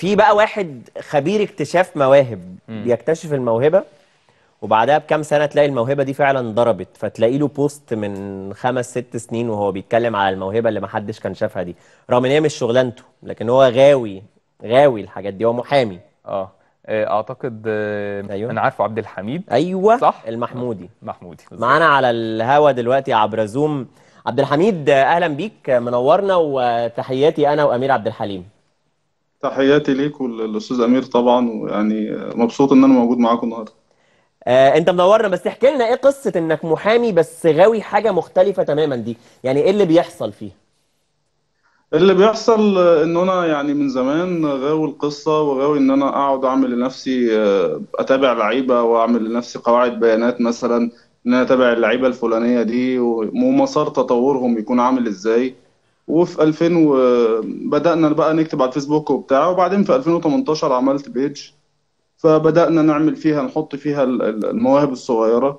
في بقى واحد خبير اكتشاف مواهب بيكتشف الموهبة وبعدها بكام سنة تلاقي الموهبة دي فعلا ضربت فتلاقي له بوست من خمس ست سنين وهو بيتكلم على الموهبة اللي محدش كان شافها دي رغم ان هي مش شغلانته لكن هو غاوي غاوي الحاجات دي هو محامي اه آه، اعتقد آه، أيوه. انا عارفه عبد الحميد ايوه صح؟ المحمودي محمودي بالظبط. معانا على الهوا دلوقتي عبر زوم عبد الحميد اهلا بيك منورنا وتحياتي انا وامير عبد الحليم تحياتي ليك وللاستاذ امير طبعا ويعني مبسوط ان انا موجود معاكم النهارده آه، انت منورنا بس احكي لنا ايه قصة انك محامي بس غاوي حاجة مختلفة تماما دي يعني ايه اللي بيحصل فيها اللي بيحصل ان انا يعني من زمان غاوي القصه وغاوي ان انا اقعد اعمل لنفسي آه، اتابع لعيبه واعمل لنفسي قواعد بيانات مثلا ان انا اتابع اللعيبه الفلانيه دي ومسار تطورهم يكون عامل ازاي وفي 2000 و... بدأنا بقى نكتب على الفيسبوك وبتاع وبعدين في 2018 عملت بيج فبدأنا نعمل فيها نحط فيها ال- ال- المواهب الصغيرة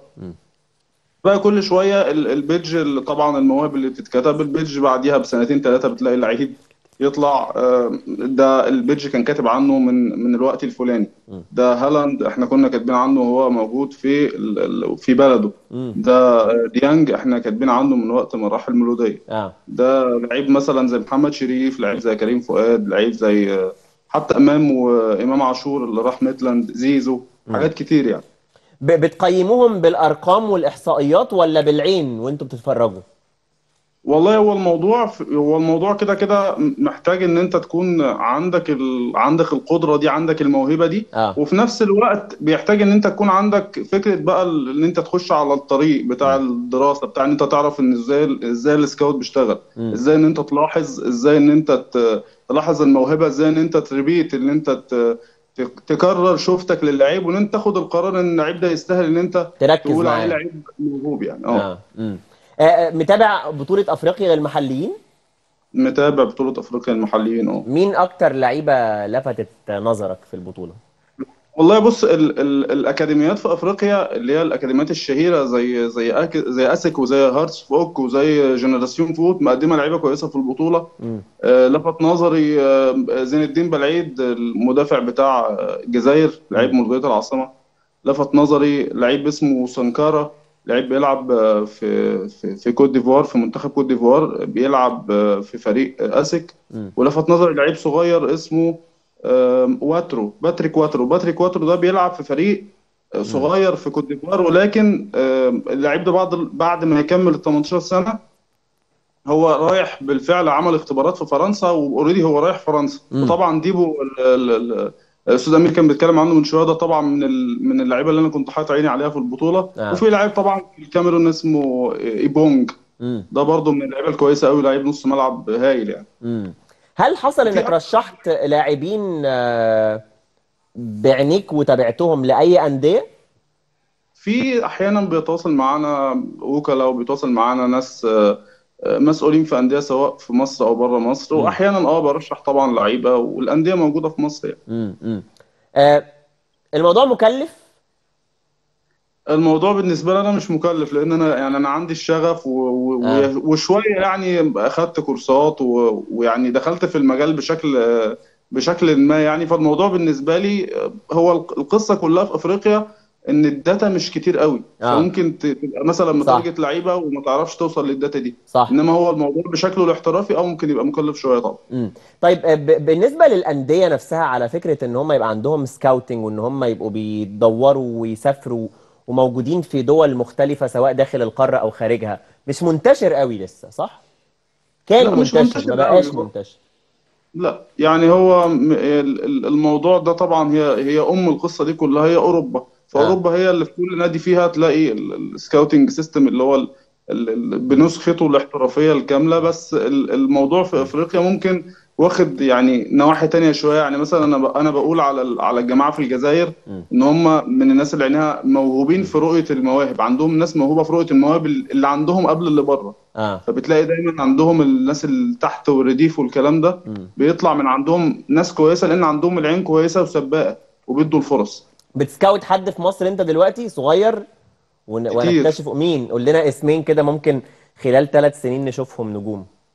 بقى كل شوية ال- البيج اللي طبعا المواهب اللي بتتكتب البيج بعديها بسنتين ثلاثة بتلاقي لعيب يطلع آه، ده البيج كان كاتب عنه من من الوقت الفلاني ده هالاند احنا كنا كاتبين عنه وهو موجود في ال- ال- في بلده ده ديانج احنا كاتبين عنه من وقت ما راح الميلودية اه ده لعيب مثلا زي محمد شريف لعيب زي كريم فؤاد لعيب زي آه، حتى امام وامام عاشور اللي راح ميتلاند زيزو حاجات كتير يعني ب- بتقيموهم بالارقام والاحصائيات ولا بالعين وانتوا بتتفرجوا والله هو الموضوع هو الموضوع كده كده محتاج ان انت تكون عندك ال... عندك القدره دي عندك الموهبه دي اه وفي نفس الوقت بيحتاج ان انت تكون عندك فكره بقى ال- ان انت تخش على الطريق بتاع الدراسه بتاع ان انت تعرف ان ازاي ازاي السكاوت بيشتغل مم. ازاي ان انت تلاحظ ازاي ان انت ت- تلاحظ الموهبه ازاي ان انت تريبيت ان انت ت... ت- تكرر شوفتك للعيب وان انت تاخد القرار ان اللعيب ده يستاهل ان انت تركز تقول عليه معاه لعيب موهوب يعني اه اه مم. آه، آه، متابع بطولة افريقيا للمحليين متابع بطوله افريقيا المحليين اه مين اكتر لعيبة لفتت نظرك في البطولة والله بص ال ال الاكاديميات في افريقيا اللي هي الاكاديميات الشهيره زي زي أك زي اسك وزي هارتس فوك وزي جنراسيون فوت مقدمه لعيبه كويسه في البطوله مم. آه لفت نظري آه زين الدين بلعيد المدافع بتاع آه، الجزائر لعيب مولوديه العاصمه لفت نظري لعيب اسمه سانكارا لعيب بيلعب آه، في في في كوت ديفوار في منتخب كوت ديفوار بيلعب آه، في فريق آه، اسك مم. ولفت نظري لعيب صغير اسمه آم، واترو باتريك واترو باتريك واترو ده بيلعب في فريق آه، صغير في كوت ديفوار ولكن آم، اللعيب ده بعد بعد ما يكمل ال 18 سنة هو رايح بالفعل عمل اختبارات في فرنسا واوريدي هو رايح فرنسا مم. وطبعا ديبو ال- ال- ال- الاستاذ امير كان بيتكلم عنه من شويه ده طبعا من ال- من اللعيبه اللي انا كنت حاطط عيني عليها في البطوله آه. وفي لعيب طبعا في الكاميرون اسمه ايبونج مم. ده برضه من اللعيبه الكويسه قوي لعيب نص ملعب هايل يعني مم. هل حصل انك رشحت لاعبين آه، بعينيك وتابعتهم لاي انديه في احيانا بيتواصل معانا وكلاء وبيتواصل معانا ناس آه، آه، مسؤولين في انديه سواء في مصر او بره مصر مم. واحيانا اه برشح طبعا لعيبه والانديه موجوده في مصر يعني. مم. مم. آه، الموضوع مكلف الموضوع بالنسبه لي انا مش مكلف لان انا يعني انا عندي الشغف و... و... آه. وشويه يعني اخدت كورسات و... ويعني دخلت في المجال بشكل آه، بشكل ما يعني فالموضوع بالنسبه لي آه، هو الق- القصه كلها في افريقيا ان الداتا مش كتير قوي آه. فممكن ت- تبقى مثلا متارجت لعيبه وما تعرفش توصل للداتا دي صح انما هو الموضوع بشكله الاحترافي او ممكن يبقى مكلف شويه طبعا مم. طيب آه، ب- بالنسبه للانديه نفسها على فكره ان هم يبقى عندهم سكاوتنج وان هم يبقوا بيدوروا ويسافروا وموجودين في دول مختلفه سواء داخل القاره او خارجها مش منتشر قوي لسه صح كان لا، مش منتشر منتشر ما بقاش قوي. منتشر لا يعني هو م- ال- ال- الموضوع ده طبعا هي هي ام القصه دي كلها هي اوروبا فاوروبا هي اللي في كل نادي فيها تلاقي السكاوتنج سيستم اللي هو ال- ال- ال- بنسخته الاحترافيه الكامله بس ال- الموضوع في افريقيا ممكن واخد يعني نواحي تانية شويه يعني مثلا انا ب- انا بقول على ال- على الجماعه في الجزائر مم. ان هم من الناس اللي عينيها موهوبين في رؤيه المواهب عندهم ناس موهوبه في رؤيه المواهب اللي عندهم قبل اللي بره اه فبتلاقي دايما عندهم الناس اللي تحت والرديف والكلام ده مم. بيطلع من عندهم ناس كويسه لان عندهم العين كويسه وسباقه وبيدوا الفرص بتسكاوت حد في مصر انت دلوقتي صغير ون... كتير. ونكتشف مين قول لنا اسمين كده ممكن خلال ثلاث سنين نشوفهم نجوم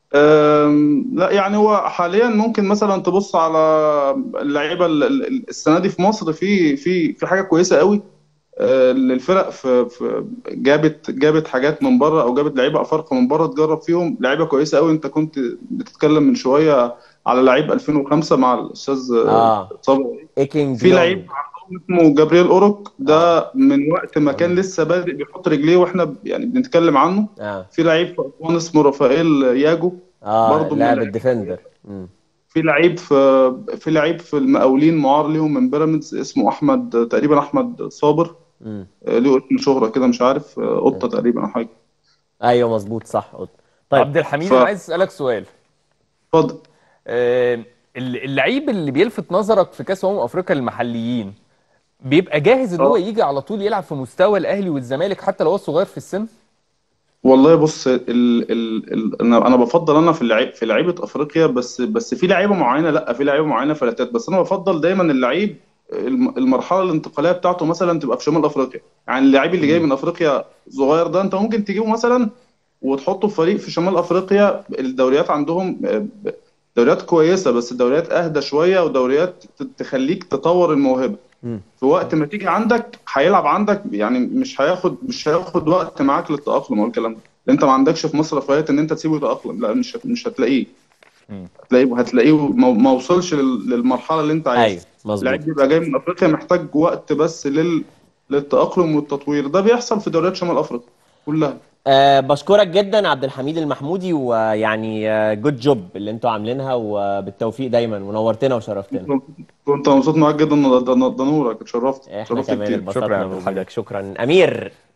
أم، لا يعني هو حاليا ممكن مثلا تبص على اللعيبه ال- ال- السنه دي في مصر في في في حاجه كويسه قوي أه، الفرق في في جابت جابت حاجات من بره او جابت لعيبه افارقه من بره تجرب فيهم لعيبه كويسه قوي انت كنت بتتكلم من شويه على لعيب 2005 مع الاستاذ اه صابر ايكينج في لعيب عندهم اسمه جابرييل اوروك ده من وقت ما كان لسه بادئ بيحط رجليه واحنا ب- يعني بنتكلم عنه اه في لعيب في اسوان اسمه رافائيل ياجو اه برضه من لاعب اللعيبة الديفندر مم. في لعيب في في لعيب في المقاولين معار ليهم من بيراميدز اسمه احمد تقريبا احمد صابر مم. آه، له اسم شهرة كده مش عارف آه، قطة تقريبا او حاجة ايوه مظبوط صح طيب عبد الحميد ف- انا عايز اسالك سؤال اتفضل آه، اللعيب اللي بيلفت نظرك في كاس امم افريقيا المحليين بيبقى جاهز ان هو آه. يجي على طول يلعب في مستوى الاهلي والزمالك حتى لو هو صغير في السن والله بص ال ال ال انا انا بفضل انا في اللعيب في لعيبه افريقيا بس بس في لعيبه معينه لا في لعيبه معينه فلاتات بس انا بفضل دايما اللعيب الم- المرحله الانتقاليه بتاعته مثلا تبقى في شمال افريقيا يعني اللعيب اللي جاي من افريقيا صغير ده انت ممكن تجيبه مثلا وتحطه في فريق في شمال افريقيا الدوريات عندهم آه، دوريات كويسه بس دوريات اهدى شويه ودوريات ت- تخليك تطور الموهبه مم. في وقت ما تيجي عندك هيلعب عندك يعني مش هياخد مش هياخد وقت معاك للتأقلم او الكلام ده لأن انت ما عندكش في مصر رفاهية ان انت تسيبه يتأقلم لا مش هت- مش هتلاقيه مم. هتلاقيه هتلاقيه ما ما وصلش لل- للمرحلة اللي انت ايوه عايزها مظبوط اللعيب بيبقى جاي من افريقيا محتاج وقت بس لل للتأقلم والتطوير ده بيحصل في دوريات شمال افريقيا كلها أه بشكرك جدا عبد الحميد المحمودي ويعني جود جوب اللي انتوا عاملينها وبالتوفيق دايما ونورتنا وشرفتنا كنت مبسوط معاك جدا ده ده- ده نورك اتشرفت احنا اتشرفت كمان كتير اتبسطنا شكراً يا عبد الحميد. بوجودك شكرا امير